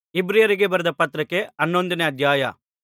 ಇಬ್ರಿಯರಿಗೆ ಬರೆದ ಪತ್ರಕ್ಕೆ ಹನ್ನೊಂದನೇ ಅಧ್ಯಾಯ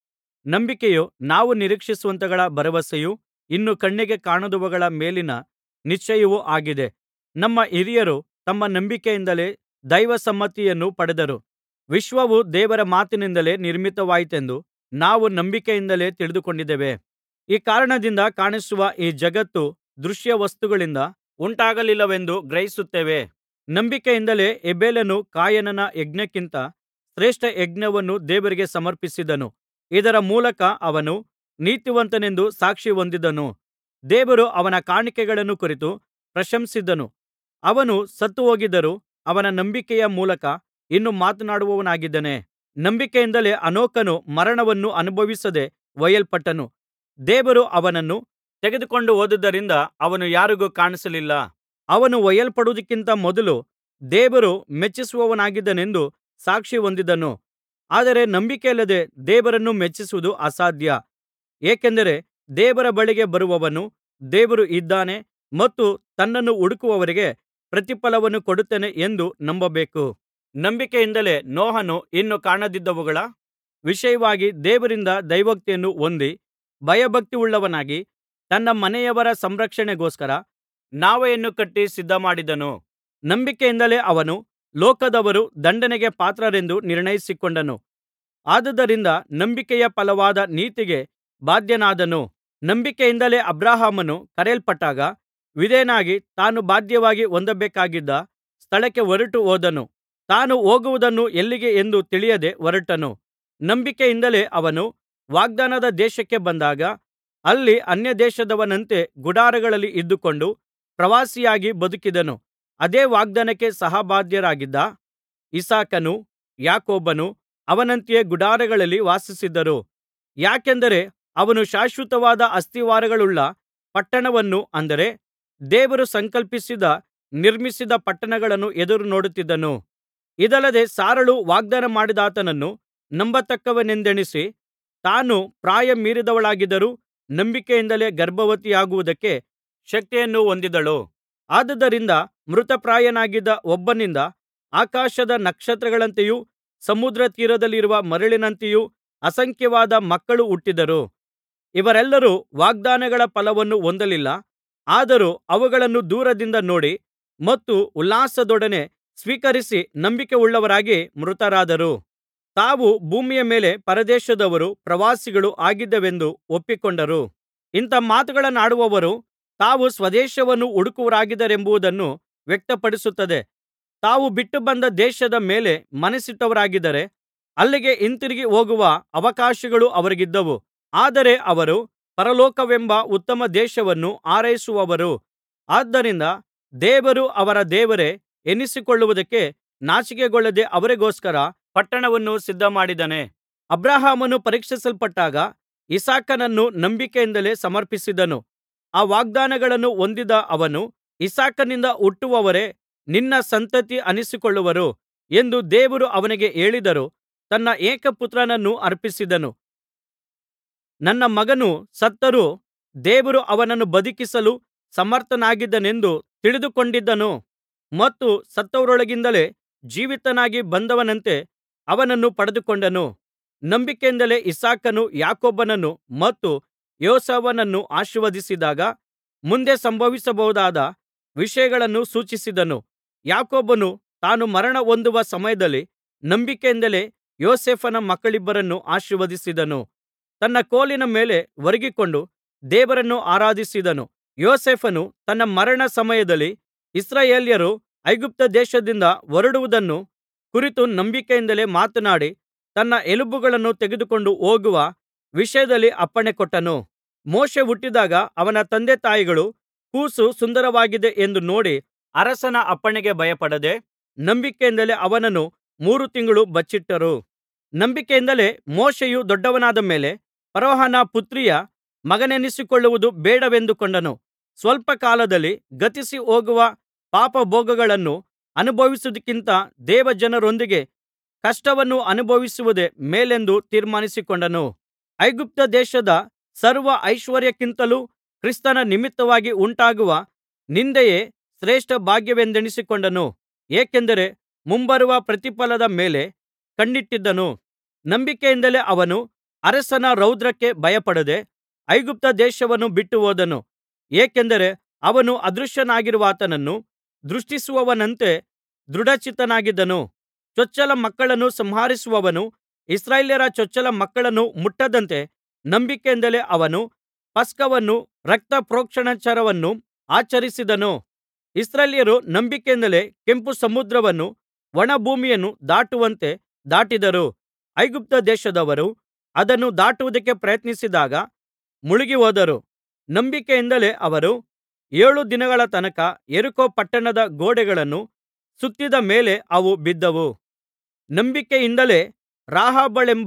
ನಂಬಿಕೆಯು ನಾವು ನಿರೀಕ್ಷಿಸುವಂಥಗಳ ಭರವಸೆಯೂ ಇನ್ನು ಕಣ್ಣಿಗೆ ಕಾಣದವುಗಳ ಮೇಲಿನ ನಿಶ್ಚಯವೂ ಆಗಿದೆ ನಮ್ಮ ಹಿರಿಯರು ತಮ್ಮ ನಂಬಿಕೆಯಿಂದಲೇ ದೈವಸಮ್ಮತಿಯನ್ನು ಪಡೆದರು ವಿಶ್ವವು ದೇವರ ಮಾತಿನಿಂದಲೇ ನಿರ್ಮಿತವಾಯಿತೆಂದು ನಾವು ನಂಬಿಕೆಯಿಂದಲೇ ತಿಳಿದುಕೊಂಡಿದ್ದೇವೆ ಈ ಕಾರಣದಿಂದ ಕಾಣಿಸುವ ಈ ಜಗತ್ತು ದೃಶ್ಯವಸ್ತುಗಳಿಂದ ಉಂಟಾಗಲಿಲ್ಲವೆಂದು ಗ್ರಹಿಸುತ್ತೇವೆ ನಂಬಿಕೆಯಿಂದಲೇ ಹೇಬೆಲನು ಕಾಯಿನನ ಯಜ್ಞಕ್ಕಿಂತ ಶ್ರೇಷ್ಠ ಯಜ್ಞವನ್ನು ದೇವರಿಗೆ ಸಮರ್ಪಿಸಿದನು ಇದರ ಮೂಲಕ ಅವನು ನೀತಿವಂತನೆಂದು ಸಾಕ್ಷಿ ಹೊಂದಿದನು ದೇವರು ಅವನ ಕಾಣಿಕೆಗಳನ್ನು ಕುರಿತು ಪ್ರಶಂಸಿಸಿದನು ಅವನು ಸತ್ತುಹೋಗಿದ್ದರೂ ಅವನ ನಂಬಿಕೆಯ ಮೂಲಕ ಇನ್ನೂ ಮಾತನಾಡುವವನಾಗಿದ್ದಾನೆ ನಂಬಿಕೆಯಿಂದಲೇ ಹನೋಕನು ಮರಣವನ್ನು ಅನುಭವಿಸದೆ ಒಯ್ಯಲ್ಪಟ್ಟನು ದೇವರು ಅವನನ್ನು ತೆಗೆದುಕೊಂಡು ಹೋದುದರಿಂದ ಅವನು ಯಾರಿಗೂ ಕಾಣಿಸಲಿಲ್ಲ ಅವನು ಒಯ್ಯಲ್ಪಡುವುದಕ್ಕಿಂತ ಮೊದಲು ದೇವರು ಮೆಚ್ಚಿಸುವವನಾಗಿದ್ದಾನೆಂದು ಸಾಕ್ಷಿ ಹೊಂದಿದನು ಆದರೆ ನಂಬಿಕೆಯಿಲ್ಲದೆ ದೇವರನ್ನು ಮೆಚ್ಚಿಸುವುದು ಅಸಾಧ್ಯ ಏಕೆಂದರೆ ದೇವರ ಬಳಿಗೆ ಬರುವವನು ದೇವರು ಇದ್ದಾನೆ ಮತ್ತು ತನ್ನನ್ನು ಹುಡುಕುವವರಿಗೆ ಪ್ರತಿಫಲವನ್ನು ಕೊಡುತ್ತಾನೆ ಎಂದು ನಂಬಬೇಕು ನಂಬಿಕೆಯಿಂದಲೇ ನೋಹನು ಇನ್ನು ಕಾಣದಿದ್ದವುಗಳ ವಿಷಯವಾಗಿ ದೇವರಿಂದ ದೈವೋಕ್ತಿಯನ್ನು ಹೊಂದಿ ಭಯಭಕ್ತಿಯುಳ್ಳವನಾಗಿ ತನ್ನ ಮನೆಯವರ ಸಂರಕ್ಷಣೆಗೋಸ್ಕರ ನಾವೆಯನ್ನು ಕಟ್ಟಿ ಸಿದ್ಧಮಾಡಿದನು ನಂಬಿಕೆಯಿಂದಲೇ ಅವನು ಲೋಕದವರು ದಂಡನೆಗೆ ಪಾತ್ರರೆಂದು ನಿರ್ಣಯಿಸಿಕೊಂಡನು ಆದುದರಿಂದ ನಂಬಿಕೆಯ ಫಲವಾದ ನೀತಿಗೆ ಬಾಧ್ಯನಾದನು ನಂಬಿಕೆಯಿಂದಲೇ ಅಬ್ರಹಾಮನು ಕರೆಯಲ್ಪಟ್ಟಾಗ ವಿಧೇಯನಾಗಿ ತಾನು ಬಾಧ್ಯವಾಗಿ ಹೊಂದಬೇಕಾಗಿದ್ದ ಸ್ಥಳಕ್ಕೆ ಹೊರಟು ಹೋದನು ತಾನು ಹೋಗುವುದನ್ನು ಎಲ್ಲಿಗೆ ಎಂದು ತಿಳಿಯದೆ ಹೊರಟನು ನಂಬಿಕೆಯಿಂದಲೇ ಅವನು ವಾಗ್ದಾನದ ದೇಶಕ್ಕೆ ಬಂದಾಗ ಅಲ್ಲಿ ಅನ್ಯದೇಶದವನಂತೆ ಗುಡಾರಗಳಲ್ಲಿ ಇದ್ದುಕೊಂಡು ಪ್ರವಾಸಿಯಾಗಿ ಬದುಕಿದನು ಅದೇ ವಾಗ್ದಾನಕ್ಕೆ ಸಹಭಾಗ್ಯರಾಗಿದ್ದ ಇಸಾಕನೂ ಯಾಕೋಬನೂ ಅವನಂತೆಯೇ ಗುಡಾರಗಳಲ್ಲಿ ವಾಸಿಸಿದರು ಯಾಕೆಂದರೆ ಅವನು ಶಾಶ್ವತವಾದ ಅಸ್ತಿವಾರಗಳುಳ್ಳ ಪಟ್ಟಣವನ್ನು ಅಂದರೆ ದೇವರು ಸಂಕಲ್ಪಿಸಿದ ನಿರ್ಮಿಸಿದ ಪಟ್ಟಣಗಳನ್ನು ಎದುರು ನೋಡುತ್ತಿದ್ದನು ಇದಲ್ಲದೆ ಸಾರಳು ವಾಗ್ದಾನ ಮಾಡಿದಾತನನ್ನು ನಂಬತಕ್ಕವನೆಂದೆಣಿಸಿ ತಾನು ಪ್ರಾಯ ಮೀರಿದವಳಾಗಿದ್ದರೂ ನಂಬಿಕೆಯಿಂದಲೇ ಗರ್ಭವತಿಯಾಗುವುದಕ್ಕೆ ಶಕ್ತಿಯನ್ನು ಹೊಂದಿದಳು ಆದುದರಿಂದ ಮೃತಪ್ರಾಯನಾಗಿದ್ದ ಒಬ್ಬನಿಂದ ಆಕಾಶದ ನಕ್ಷತ್ರಗಳಂತೆಯೂ ಸಮುದ್ರ ತೀರದಲ್ಲಿರುವ ಮರಳಿನಂತೆಯೂ ಅಸಂಖ್ಯವಾದ ಮಕ್ಕಳು ಹುಟ್ಟಿದರು ಇವರೆಲ್ಲರೂ ವಾಗ್ದಾನಗಳ ಫಲವನ್ನು ಹೊಂದಲಿಲ್ಲ ಆದರೂ ಅವುಗಳನ್ನು ದೂರದಿಂದ ನೋಡಿ ಮತ್ತು ಉಲ್ಲಾಸದೊಡನೆ ಸ್ವೀಕರಿಸಿ ನಂಬಿಕೆಯುಳ್ಳವರಾಗಿ ಮೃತರಾದರು ತಾವು ಭೂಮಿಯ ಮೇಲೆ ಪರದೇಶದವರೂ ಪ್ರವಾಸಿಗಳೂ ಆಗಿದ್ದೇವೆಂದು ಒಪ್ಪಿಕೊಂಡರು ಇಂಥ ಮಾತುಗಳನ್ನಾಡುವವರು ತಾವು ಸ್ವದೇಶವನ್ನು ಹುಡುಕುವವರಾಗಿದ್ದಾರೆಂಬುದನ್ನು ವ್ಯಕ್ತಪಡಿಸುತ್ತದೆ ತಾವು ಬಿಟ್ಟುಬಂದ ದೇಶದ ಮೇಲೆ ಮನಸ್ಸಿಟ್ಟವರಾಗಿದ್ದರೆ ಅಲ್ಲಿಗೆ ಹಿಂತಿರುಗಿ ಹೋಗುವ ಅವಕಾಶಗಳು ಅವರಿಗಿದ್ದವು ಆದರೆ ಅವರು ಪರಲೋಕವೆಂಬ ಉತ್ತಮ ದೇಶವನ್ನು ಹಾರೈಸುವವರು ಆದ್ದರಿಂದ ದೇವರು ಅವರ ದೇವರೇ ಎನ್ನಿಸಿಕೊಳ್ಳುವುದಕ್ಕೆ ನಾಚಿಕೆಗೊಳ್ಳದೆ ಅವರಿಗೋಸ್ಕರ ಪಟ್ಟಣವನ್ನು ಸಿದ್ಧಮಾಡಿದ್ದಾನೆ ಅಬ್ರಹಾಮನು ಪರೀಕ್ಷಿಸಲ್ಪಟ್ಟಾಗ ಇಸಾಕನನ್ನು ನಂಬಿಕೆಯಿಂದಲೇ ಸಮರ್ಪಿಸಿದನು ಆ ವಾಗ್ದಾನಗಳನ್ನು ಹೊಂದಿದ ಅವನು ಇಸಾಕನಿಂದ ಹುಟ್ಟುವವರೇ ನಿನ್ನ ಸಂತತಿ ಅನ್ನಿಸಿಕೊಳ್ಳುವರು ಎಂದು ದೇವರು ಅವನಿಗೆ ಹೇಳಿದರೂ ತನ್ನ ಏಕಪುತ್ರನನ್ನು ಅರ್ಪಿಸಿದನು ನನ್ನ ಮಗನು ಸತ್ತರೂ ದೇವರು ಅವನನ್ನು ಬದುಕಿಸಲು ಸಮರ್ಥನಾಗಿದ್ದಾನೆಂದು ತಿಳಿದುಕೊಂಡಿದ್ದನು ಮತ್ತು ಸತ್ತವರೊಳಗಿಂದಲೇ ಜೀವಿತನಾಗಿ ಬಂದವನಂತೆ ಅವನನ್ನು ಪಡೆದುಕೊಂಡನು ನಂಬಿಕೆಯಿಂದಲೇ ಇಸಾಕನು ಯಾಕೋಬನನ್ನು ಮತ್ತು ಯೋಸೇಫನನ್ನು ಆಶೀರ್ವದಿಸಿದಾಗ ಮುಂದೆ ಸಂಭವಿಸಬಹುದಾದ ವಿಷಯಗಳನ್ನು ಸೂಚಿಸಿದನು ಯಾಕೋಬನು ತಾನು ಮರಣ ಹೊಂದುವ ಸಮಯದಲ್ಲಿ ನಂಬಿಕೆಯಿಂದಲೇ ಯೋಸೇಫನ ಮಕ್ಕಳಿಬ್ಬರನ್ನು ಆಶೀರ್ವದಿಸಿದನು ತನ್ನ ಕೋಲಿನ ಮೇಲೆ ಒರಗಿಕೊಂಡು ದೇವರನ್ನು ಆರಾಧಿಸಿದನು ಯೋಸೇಫನು ತನ್ನ ಮರಣ ಸಮಯದಲ್ಲಿ ಇಸ್ರಾಯೇಲ್ಯರು ಐಗುಪ್ತ ದೇಶದಿಂದ ಹೊರಡುವುದನ್ನು ಕುರಿತು ನಂಬಿಕೆಯಿಂದಲೇ ಮಾತನಾಡಿ ತನ್ನ ಎಲುಬುಗಳನ್ನು ತೆಗೆದುಕೊಂಡು ಹೋಗುವ ವಿಷಯದಲ್ಲಿ ಅಪ್ಪಣೆಕೊಟ್ಟನು ಮೋಶೆ ಹುಟ್ಟಿದಾಗ ಅವನ ತಂದೆತಾಯಿಗಳು ಕೂಸು ಸುಂದರವಾಗಿದೆ ಎಂದು ನೋಡಿ ಅರಸನ ಅಪ್ಪಣೆಗೆ ಭಯಪಡದೆ ನಂಬಿಕೆಯಿಂದಲೇ ಅವನನ್ನು ಮೂರು ತಿಂಗಳು ಬಚ್ಚಿಟ್ಟರು ನಂಬಿಕೆಯಿಂದಲೇ ಮೋಶೆಯು ದೊಡ್ಡವನಾದ ಮೇಲೆ ಫರೋಹನ ಪುತ್ರಿಯ ಮಗನೆನಿಸಿಕೊಳ್ಳುವುದು ಬೇಡವೆಂದುಕೊಂಡನು ಸ್ವಲ್ಪ ಕಾಲದಲ್ಲಿ ಗತಿಸಿ ಹೋಗುವ ಪಾಪಭೋಗಗಳನ್ನು ಅನುಭವಿಸುವುದಕ್ಕಿಂತ ದೇವಜನರೊಂದಿಗೆ ಕಷ್ಟವನ್ನು ಅನುಭವಿಸುವುದೇ ಮೇಲೆಂದು ತೀರ್ಮಾನಿಸಿಕೊಂಡನು ಐಗುಪ್ತ ದೇಶದ ಸರ್ವ ಐಶ್ವರ್ಯಕ್ಕಿಂತಲೂ ಕ್ರಿಸ್ತನ ನಿಮಿತ್ತವಾಗಿ ಉಂಟಾಗುವ ನಿಂದೆಯೇ ಶ್ರೇಷ್ಠ ಭಾಗ್ಯವೆಂದೆಣಿಸಿಕೊಂಡನು ಏಕೆಂದರೆ ಮುಂಬರುವ ಪ್ರತಿಫಲದ ಮೇಲೆ ಕಣ್ಣಿಟ್ಟಿದ್ದನು ನಂಬಿಕೆಯಿಂದಲೇ ಅವನು ಅರಸನ ರೌದ್ರಕ್ಕೆ ಭಯಪಡದೆ ಐಗುಪ್ತ ದೇಶವನ್ನು ಬಿಟ್ಟುಹೋದನು ಏಕೆಂದರೆ ಅವನು ಅದೃಶ್ಯನಾಗಿರುವಾತನನ್ನು ದೃಷ್ಟಿಸುವವನಂತೆ ದೃಢಚಿತ್ತನಾಗಿದ್ದನು ಚೊಚ್ಚಲ ಮಕ್ಕಳನ್ನು ಸಂಹರಿಸುವವನು ಇಸ್ರಾಯೇಲ್ಯರ ಚೊಚ್ಚಲ ಮಕ್ಕಳನ್ನು ಮುಟ್ಟದಂತೆ ನಂಬಿಕೆಯಿಂದಲೇ ಅವನು ಪಸ್ಕವನ್ನೂ ರಕ್ತಪ್ರೋಕ್ಷಣಾಚಾರವನ್ನೂ ಆಚರಿಸಿದನು ಇಸ್ರಾಯೇಲ್ಯರು ನಂಬಿಕೆಯಿಂದಲೇ ಕೆಂಪು ಸಮುದ್ರವನ್ನೂ ಒಣಭೂಮಿಯನ್ನೂ ದಾಟುವಂತೆ ದಾಟಿದರು ಐಗುಪ್ತ ದೇಶದವರು ಅದನ್ನು ದಾಟುವುದಕ್ಕೆ ಪ್ರಯತ್ನಿಸಿದಾಗ ಮುಳುಗಿಹೋದರು ನಂಬಿಕೆಯಿಂದಲೇ ಅವರು ಏಳು ದಿನಗಳ ತನಕ ಯೆರಿಕೋ ಪಟ್ಟಣದ ಗೋಡೆಗಳನ್ನು ಸುತ್ತಿದ ಮೇಲೆ ಅವು ಬಿದ್ದವು ನಂಬಿಕೆಯಿಂದಲೇ ರಾಹಾಬಳೆಂಬ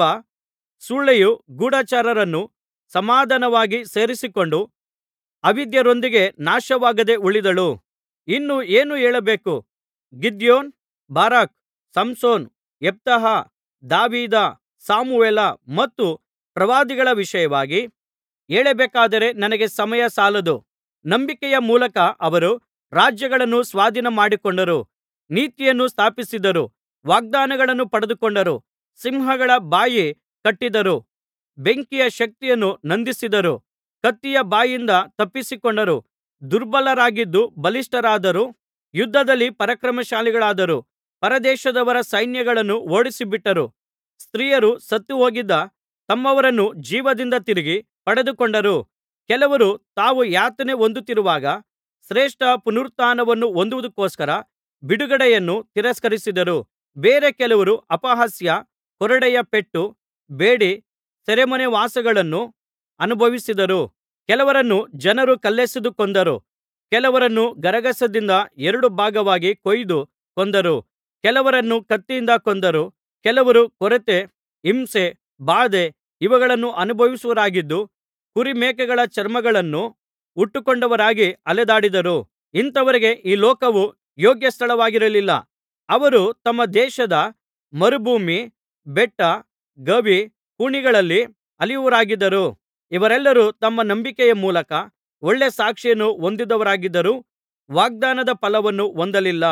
ಸೂಳೆಯು ಗೂಢಚಾರರನ್ನು ಸಮಾಧಾನವಾಗಿ ಸೇರಿಸಿಕೊಂಡು ಅವಿಧೇಯರೊಂದಿಗೆ ನಾಶವಾಗದೆ ಉಳಿದಳು ಇನ್ನು ಏನು ಹೇಳಬೇಕು ಗಿದ್ಯೋನ್ ಬಾರಾಕ್ ಸಂಸೋನ್ ಯೆಪ್ತಹ ದಾವೀದ ಸಮುವೇಲ ಮತ್ತು ಪ್ರವಾದಿಗಳ ವಿಷಯವಾಗಿ ಹೇಳಬೇಕಾದರೆ ನನಗೆ ಸಮಯ ಸಾಲದು ನಂಬಿಕೆಯ ಮೂಲಕ ಅವರು ರಾಜ್ಯಗಳನ್ನು ಸ್ವಾಧೀನಮಾಡಿಕೊಂಡರು ನೀತಿಯನ್ನು ಸ್ಥಾಪಿಸಿದರು ವಾಗ್ದಾನಗಳನ್ನು ಪಡೆದುಕೊಂಡರು ಸಿಂಹಗಳ ಬಾಯಿ ಕಟ್ಟಿದರು ಬೆಂಕಿಯ ಶಕ್ತಿಯನ್ನು ನಂದಿಸಿದರು ಕತ್ತಿಯ ಬಾಯಿಂದ ತಪ್ಪಿಸಿಕೊಂಡರು ದುರ್ಬಲರಾಗಿದ್ದು ಬಲಿಷ್ಠರಾದರು ಯುದ್ಧದಲ್ಲಿ ಪರಾಕ್ರಮಶಾಲಿಗಳಾದರು ಪರದೇಶದವರ ಸೈನ್ಯಗಳನ್ನು ಓಡಿಸಿಬಿಟ್ಟರು ಸ್ತ್ರೀಯರು ಸತ್ತುಹೋಗಿದ್ದ ತಮ್ಮವರನ್ನು ಜೀವದಿಂದ ತಿರುಗಿ ಪಡೆದುಕೊಂಡರು ಕೆಲವರು ತಾವು ಯಾತನೆ ಹೊಂದುತ್ತಿರುವಾಗ ಶ್ರೇಷ್ಠ ಪುನರುತ್ಥಾನವನ್ನು ಹೊಂದುವುದಕ್ಕೋಸ್ಕರ ಬಿಡುಗಡೆಯನ್ನು ತಿರಸ್ಕರಿಸಿದರು ಬೇರೆ ಕೆಲವರು ಅಪಹಾಸ್ಯ ಕೊರಡೆಯ ಪೆಟ್ಟು ಬೇಡಿ ಸೆರೆಮನೆವಾಸಗಳನ್ನು ಅನುಭವಿಸಿದರು ಕೆಲವರನ್ನು ಜನರು ಕಲ್ಲೆಸೆದು ಕೊಂದರು ಕೆಲವರನ್ನು ಗರಗಸದಿಂದ ಎರಡು ಭಾಗವಾಗಿ ಕೊಯ್ದು ಕೊಂದರು ಕೆಲವರನ್ನು ಕತ್ತಿಯಿಂದ ಕೊಂದರು ಕೆಲವರು ಕೊರತೆ ಹಿಂಸೆ ಬಾಧೆ ಇವುಗಳನ್ನು ಅನುಭವಿಸುವವರಾಗಿದ್ದು ಕುರಿಮೇಕೆಗಳ ಚರ್ಮಗಳನ್ನು ಉಟ್ಟುಕೊಂಡವರಾಗಿ ಅಲೆದಾಡಿದರು ಇಂಥವರಿಗೆ ಈ ಲೋಕವು ಯೋಗ್ಯ ಸ್ಥಳವಾಗಿರಲಿಲ್ಲ ಅವರು ತಮ್ಮ ದೇಶದ ಮರುಭೂಮಿ ಬೆಟ್ಟ ಗವಿ ಕುಣಿಗಳಲ್ಲಿ ಅಲೆಯುವವರಾಗಿದ್ದರು ಇವರೆಲ್ಲರೂ ತಮ್ಮ ನಂಬಿಕೆಯ ಮೂಲಕ ಒಳ್ಳೆ ಸಾಕ್ಷಿಯನ್ನು ಹೊಂದಿದವರಾಗಿದ್ದರೂ ವಾಗ್ದಾನದ ಫಲವನ್ನು ಹೊಂದಲಿಲ್ಲ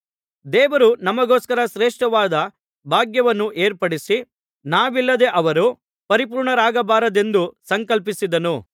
ದೇವರು ನಮಗೋಸ್ಕರ ಶ್ರೇಷ್ಠವಾದ ಭಾಗ್ಯವನ್ನು ಏರ್ಪಡಿಸಿ ನಾವಿಲ್ಲದೆ ಅವರು ಪರಿಪೂರ್ಣರಾಗಬಾರದೆಂದು ಸಂಕಲ್ಪಿಸಿದನು